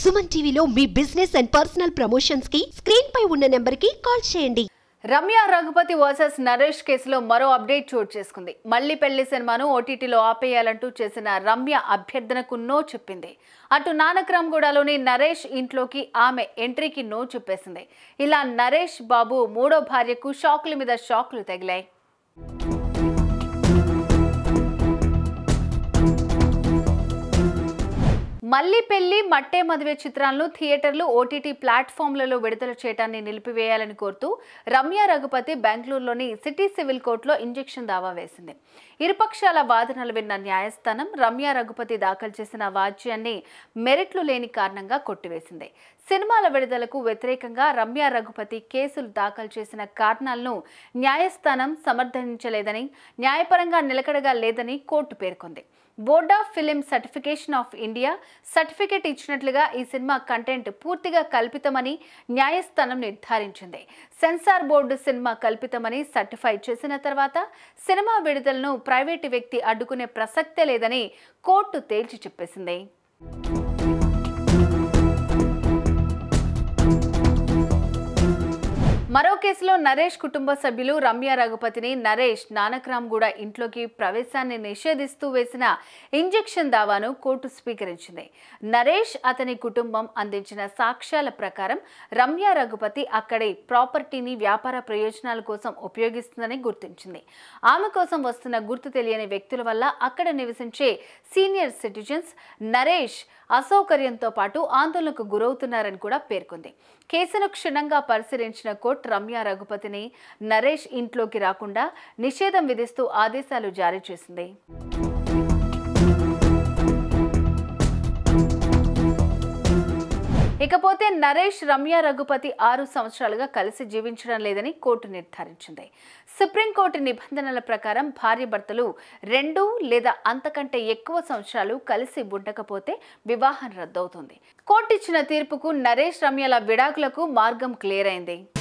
సుమన్ టీవీలో మీ business and personal promotions కి స్క్రీన్ పై ఉన్న నెంబర్ కి కాల్ చేయండి రమ్య రఘుపతి వర్సెస్ నరేష్ కేసులో మరో అప్డేట్ చోటు చేసుకుంది మళ్ళీ పెళ్లి సినిమాను ఓటీటీలో ఆపేయాలంటూ చేసిన రమ్య అభ్యర్థనకు నో చెప్పింది అటు నానక్రామ్గూడలోని నరేష్ ఇంట్లోకి ఆమె ఎంట్రీకి నో చెప్పేసింది ఇలా నరేష్ బాబు మూడో భార్యకు షాకుల మీద షాకులు తగిలాయి మళ్ళీ పెళ్లి మట్టే మదువే చిత్రాలను థియేటర్లు ఓటీటీ ప్లాట్ఫామ్లలో విడుదల చేయడాన్ని నిలిపివేయాలని కోరుతూ రమ్య రఘుపతి బెంగళూరులోని సిటీ సివిల్ కోర్టులో ఇంజెక్షన్ దావా వేసింది ఇరుపక్షాల వాదనలు విన్న న్యాయస్థానం రమ్య రఘుపతి దాఖలు చేసిన వాజ్యాన్ని మెరిట్లు లేని కారణంగా కొట్టివేసింది సినిమాల విడుదలకు వ్యతిరేకంగా రమ్య రఘుపతి కేసులు దాఖలు చేసిన కారణాలను న్యాయస్థానం సమర్థించలేదని న్యాయపరంగా నిలకడగా లేదని కోర్టు పేర్కొంది board of film certification of India certificate ఇచ్చినట్లుగా ఈ సినిమా కంటెంట్ పూర్తిగా కల్పితమని న్యాయస్థానం నిర్ధారించింది సెన్సార్ బోర్డు సినిమా కల్పితమని సర్టిఫై చేసిన తర్వాత సినిమా విడుదలను ప్రైవేటు వ్యక్తి అడ్డుకునే ప్రసక్తే లేదని కోర్టు తేల్చి చెప్పేసింది మరో కేసులో నరేష్ కుటుంబ సభ్యులు రమ్య రఘుపతిని నరేష్ నానక్రామ్గూడ ఇంట్లోకి ప్రవేశాన్ని నిషేధిస్తూ వేసిన ఇంజెక్షన్ దావాను కోర్టు స్వీకరించింది నరేష్ అతని కుటుంబం అందించిన సాక్ష్యాల ప్రకారం రమ్య రఘుపతి అక్కడి ప్రాపర్టీని వ్యాపార ప్రయోజనాల కోసం ఉపయోగిస్తుందని గుర్తించింది ఆమె కోసం వస్తున్న గుర్తు తెలియని వ్యక్తుల వల్ల అక్కడ నివసించే సీనియర్ సిటిజన్స్ నరేష్ అసౌకర్యంతో పాటు ఆందోళనకు గురవుతున్నారని కూడా పేర్కొంది కేసును క్షుణ్ణంగా పరిశీలించిన కోర్టు రమ్య రఘుపతిని నరేష్ ఇంట్లోకి రాకుండా నిషేధం విధిస్తూ ఆదేశాలు జారీ చేసింది ఇకపోతే నరేష్ రమ్య రఘుపతి ఆరు సంవత్సరాలుగా కలిసి జీవించడం లేదని కోర్టు నిర్ధారించింది సుప్రీంకోర్టు నిబంధనల ప్రకారం భార్యాభర్తలు రెండు లేదా అంతకంటే ఎక్కువ సంవత్సరాలు కలిసి ఉండకపోతే వివాహం రద్దవుతుంది కోర్టు ఇచ్చిన తీర్పుకు నరేష్ రమ్యల విడాకులకు మార్గం క్లియర్ అయింది